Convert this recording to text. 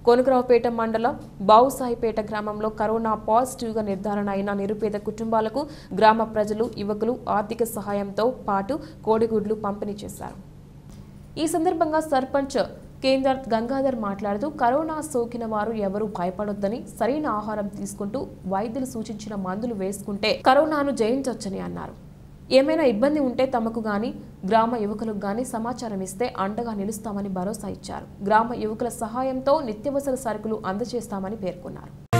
కోనకరావుపేట మండలం బావుసాయిపేట గ్రామంలో కరోనా పాజిటివ్గా నిర్ధారణ అయిన నిరుపేద కుటుంబాలకు గ్రామ ప్రజలు యువకులు ఆర్థిక సహాయంతో పాటు కోడిగుడ్లు పంపిణీ చేశారు ఈ సందర్భంగా సర్పంచ్ కేందర్ గంగాధర్ మాట్లాడుతూ కరోనా సోకిన వారు ఎవరూ భయపడొద్దని సరైన ఆహారం తీసుకుంటూ వైద్యులు సూచించిన మందులు వేసుకుంటే కరోనాను జయించవచ్చని అన్నారు ఏమైనా ఇబ్బంది ఉంటే తమకు గాని గ్రామ యువకులకు గాని సమాచారం ఇస్తే అండగా నిలుస్తామని భరోసా ఇచ్చారు గ్రామ యువకుల సహాయంతో నిత్యవసర సరుకులు అందజేస్తామని పేర్కొన్నారు